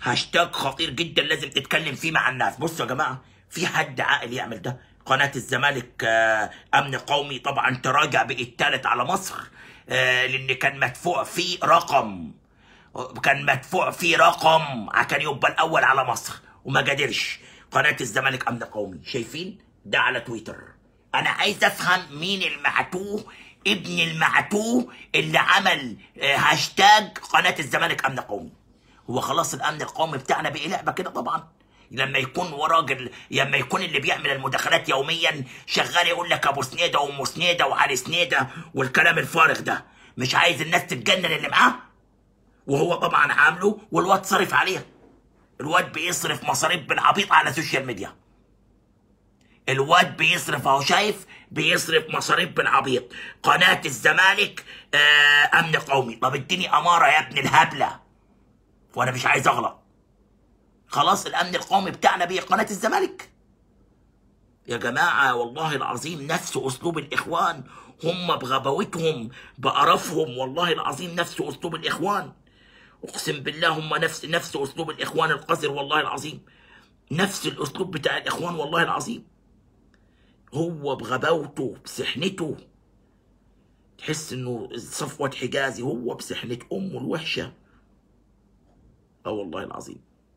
هاشتاج خطير جدا لازم تتكلم فيه مع الناس بصوا يا جماعه في حد عاقل يعمل ده قناه الزمالك آه، امن قومي طبعا تراجع بقى الثالث على مصر آه، لان كان مدفوع فيه رقم كان مدفوع فيه رقم كان يبقى الاول على مصر وما قدرش قناه الزمالك امن قومي شايفين ده على تويتر انا عايز افهم مين المعتوه ابن المعتوه اللي عمل آه، هاشتاج قناه الزمالك امن قومي هو خلاص الامن القومي بتاعنا بقى لعبه كده طبعا لما يكون ورا راجل لما يكون اللي بيعمل المداخلات يوميا شغال يقول لك ابو سنيده وام سنيده وعلي سنيده والكلام الفارغ ده مش عايز الناس تتجنن اللي معاه وهو طبعا عامله والواد صرف عليه الواد بيصرف مصاريف بالعبيط على السوشيال ميديا الواد بيصرف اهو شايف بيصرف مصاريف بالعبيط قناة الزمالك آه امن قومي طب اديني امارة يا ابن الهبلة وانا مش عايز اغلط خلاص الامن القومي بتاعنا بيه قناة الزمالك يا جماعة والله العظيم نفس أسلوب الإخوان هم بغباوتهم بقرفهم والله العظيم نفس أسلوب الإخوان أقسم بالله هم نفس نفس أسلوب الإخوان القذر والله العظيم نفس الأسلوب بتاع الإخوان والله العظيم هو بغباوته بسحنته تحس إنه صفوة حجازي هو بسحنة أمه الوحشة اه والله العظيم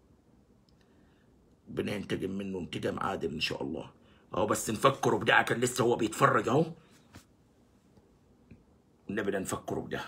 ربنا ينتقم منه انتقام عادل ان شاء الله اهو بس نفكره بده كان لسه هو بيتفرج اهو نبدا نفكره بده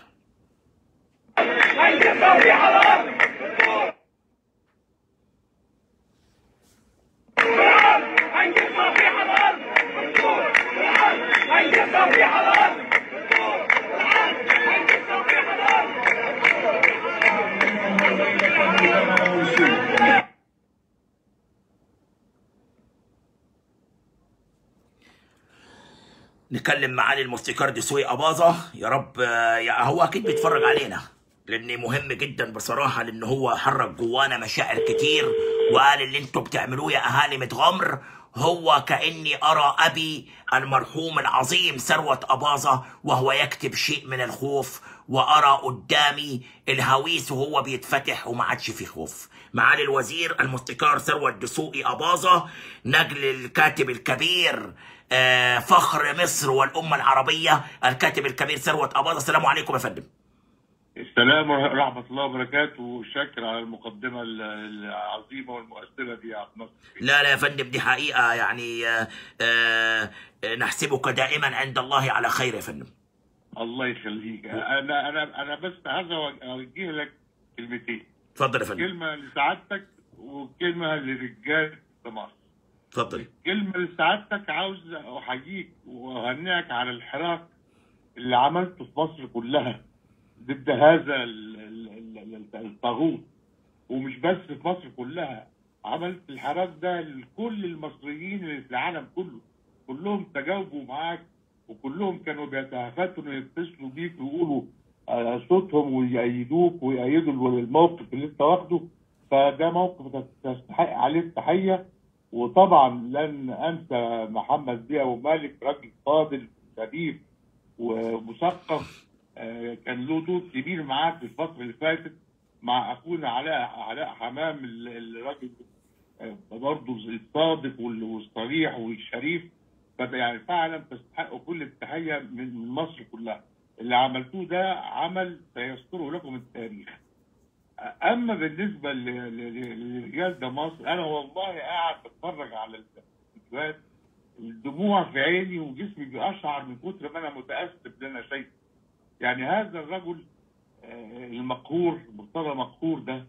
نكلم معالي الموسيقار دسوقي أباظة يا رب آه، يا هو أكيد بيتفرج علينا لأن مهم جدا بصراحة لأن هو حرك جوانا مشاعر كتير وقال اللي انتوا بتعملوه يا أهالي متغمر هو كأني أرى أبي المرحوم العظيم ثروة أباظة وهو يكتب شيء من الخوف وأرى قدامي الهويس وهو بيتفتح وما عادش فيه خوف معالي الوزير الموسيقار ثروة دسوقي أباظة نجل الكاتب الكبير آه، فخر مصر والأمة العربية الكاتب الكبير ثروة أباظة السلام عليكم يا فندم السلام ورحمة الله وبركاته وشكر على المقدمة ال- العظيمة والمؤثرة دي يا عبد الناصر لا لا يا فندم دي حقيقة يعني آه، آه، نحسبك دائما عند الله على خير يا فندم الله يخليك أنا أنا أنا بس عايز أوجه لك كلمتين اتفضل يا فندم كلمة لسعادتك وكلمة لرجال مصر اتفضل كلمة لسعادتك عاوز أحييك وأهنئك على الحراك اللي عملته في مصر كلها ضد هذا ال- ال- ال- الطاغوت ومش بس في مصر كلها عملت الحراك ده لكل المصريين اللي في العالم كله كلهم تجاوبوا معاك وكلهم كانوا بيتهافتوا انه يتصلوا بيك ويقولوا آه، صوتهم ويأيدوك ويأيدوا الموقف اللي انت واخده فده موقف تستحق عليه التحيه وطبعا لن انسى محمد بيه ابو مالك راجل فاضل شريف ومثقف آه، كان له دور كبير معاك في الفتره اللي فاتت مع اخونا علاء علاء حمام ال- الراجل آه، برضه الصادق وال- والصريح والشريف فده يعني فعلا تستحقوا كل التحيه من من مصر كلها اللي عملتوه ده عمل سيذكره لكم التاريخ اما بالنسبه ل- ل- ل- لرجال ده مصر انا والله قاعد بتفرج على الفيديوهات الدموع في عيني وجسمي بيقشعر من كتر ما انا متاسف اللي انا شايفه يعني هذا الرجل آه، المقهور مرتضى مقهور ده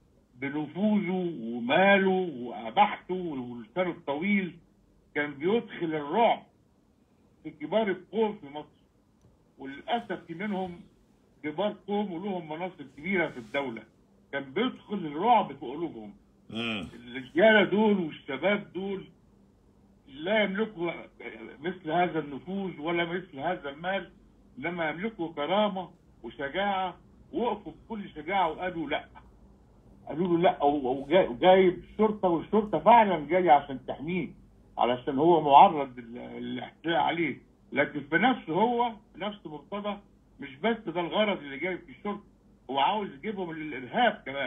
بنفوذه وماله واباحته ولسانه الطويل كان بيدخل الرعب في كبار القوم في مصر وللاسف في منهم كبار قوم ولهم مناصب كبيره في الدوله كان بيدخل الرعب في قلوبهم مم. الرجاله دول والشباب دول لا يملكوا مثل هذا النفوذ ولا مثل هذا المال انما يملكوا كرامه وشجاعه وقفوا بكل شجاعه وقالوا لا قالوا له لا و- وجاي- وجايب الشرطه والشرطه فعلا جايه عشان تحميه علشان هو معرض لل- للاحتياء عليه لكن في نفسه هو في نفس مرتضى مش بس ده الغرض اللي جاي في الشرطه هو عاوز يجيبهم للارهاب كمان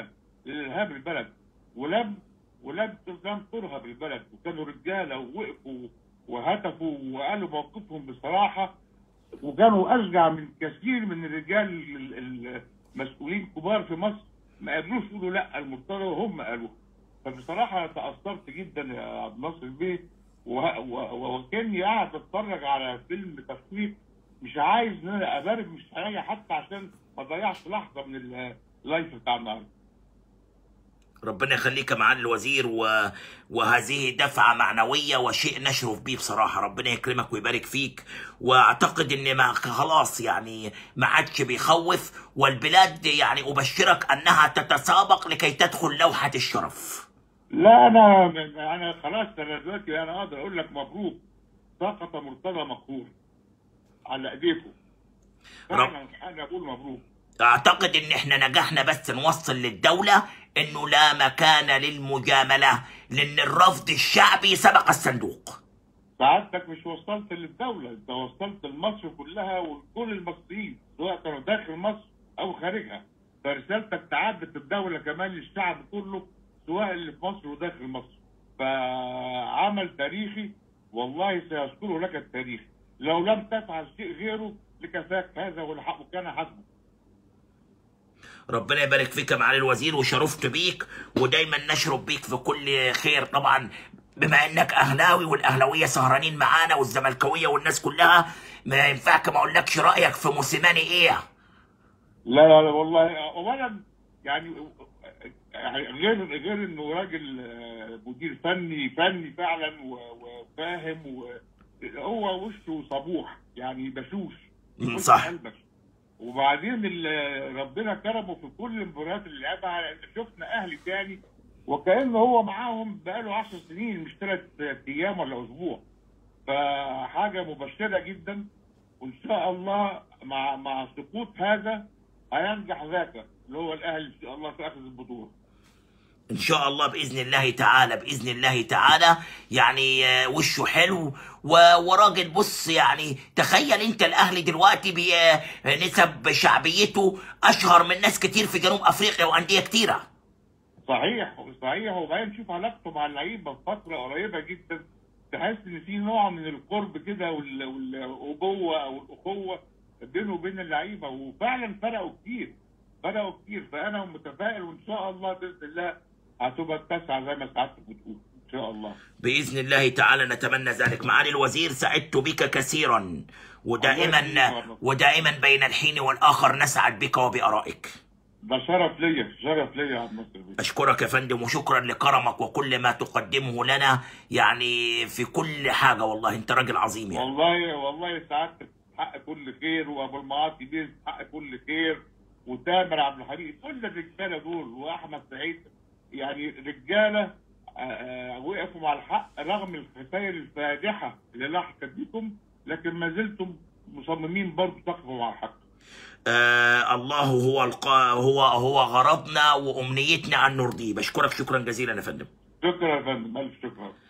لارهاب البلد ولم ولم لم ترهب البلد وكانوا رجاله ووقفوا وهتفوا وقالوا موقفهم بصراحه وكانوا اشجع من كثير من الرجال ال- ال- المسؤولين كبار في مصر ما قدروش يقولوا لا المرتضى وهم قالوها فبصراحه تاثرت جدا يا عبد الناصر بيه وه- و- وكاني قاعد اتفرج على فيلم تفويض مش عايز ان انا ابارك مش حاجه حتى عشان ما اضيعش لحظه من اللايف بتاع النهارده ربنا يخليك يا معالي الوزير و... وهذه دفعة معنوية وشيء نشرف بيه بصراحة ربنا يكرمك ويبارك فيك واعتقد ان ما خلاص يعني ما عادش بيخوف والبلاد يعني ابشرك انها تتسابق لكي تدخل لوحة الشرف لا انا انا خلاص انا دلوقتي انا اقدر اقول لك مبروك سقط مرتضى مقهور على ايديكم فعلا انا اقول مبروك اعتقد ان احنا نجحنا بس نوصل للدولة انه لا مكان للمجاملة لان الرفض الشعبي سبق الصندوق سعادتك مش وصلت للدوله انت وصلت لمصر كلها وكل المصريين سواء كانوا داخل مصر او خارجها فرسالتك تعدت الدوله كمان للشعب كله سواء اللي في مصر وداخل مصر فعمل تاريخي والله سيذكره لك التاريخ لو لم تفعل شيء غيره لكفاك هذا والحق وكان حسبك ربنا يبارك فيك يا معالي الوزير وشرفت بيك ودايما نشرب بيك في كل خير طبعا بما انك اهلاوي والاهلاويه سهرانين معانا والزملكاويه والناس كلها ما ينفعك ما اقولكش رايك في موسيماني ايه لا لا لا والله اولا يعني يعني غير غير انه راجل آه، مدير فني فني فعلا و- وفاهم و- هو وشه صبوح يعني بشوش مم، وش صح. قلبك. وبعدين ال- ربنا كرمه في كل المباريات اللي لعبها شفنا اهلي تاني وكانه هو معاهم بقاله 10 سنين مش ثلاث ايام ولا اسبوع فحاجه مبشره جدا وان شاء الله مع مع سقوط هذا هينجح ذاك اللي هو الاهلي ان شاء الله في اخذ البطوله ان شاء الله باذن الله تعالى باذن الله تعالى يعني آه، وشه حلو و- وراجل بص يعني تخيل انت الاهلي دلوقتي بنسب شعبيته اشهر من ناس كتير في جنوب افريقيا وانديه كتيره صحيح صحيح وبعدين نشوف علاقته مع اللعيبه في فتره قريبه جدا تحس ان في نوع من القرب كده وال- والابوه او الاخوه بينه وبين اللعيبه وفعلا فرقوا كتير فرقوا كتير فانا متفائل وان شاء الله باذن الله هتبقى التاسعه زي ما سعادتك بتقول ان شاء الله باذن الله تعالى نتمنى ذلك معالي الوزير سعدت بك كثيرا الله ودائما يخليك. ودائما بين الحين والاخر نسعد بك وبارائك ده شرف ليا شرف ليا يا عبد الناصر بيه. اشكرك يا فندم وشكرا لكرمك وكل ما تقدمه لنا يعني في كل حاجه والله انت راجل عظيم يعني والله والله سعادتك حق كل خير وابو المعاطي بيه حق كل خير وتامر عبد الحليم كل الرجاله دول واحمد سعيد يعني رجاله آه، آه، وقفوا مع الحق رغم الخسائر الفادحه اللي لاحقت بكم لكن ما زلتم مصممين برضه تقفوا مع الحق آه الله هو القا هو هو غرضنا وامنيتنا ان نرضيه بشكرك شكرا جزيلا يا فندم شكرا يا فندم الف شكرا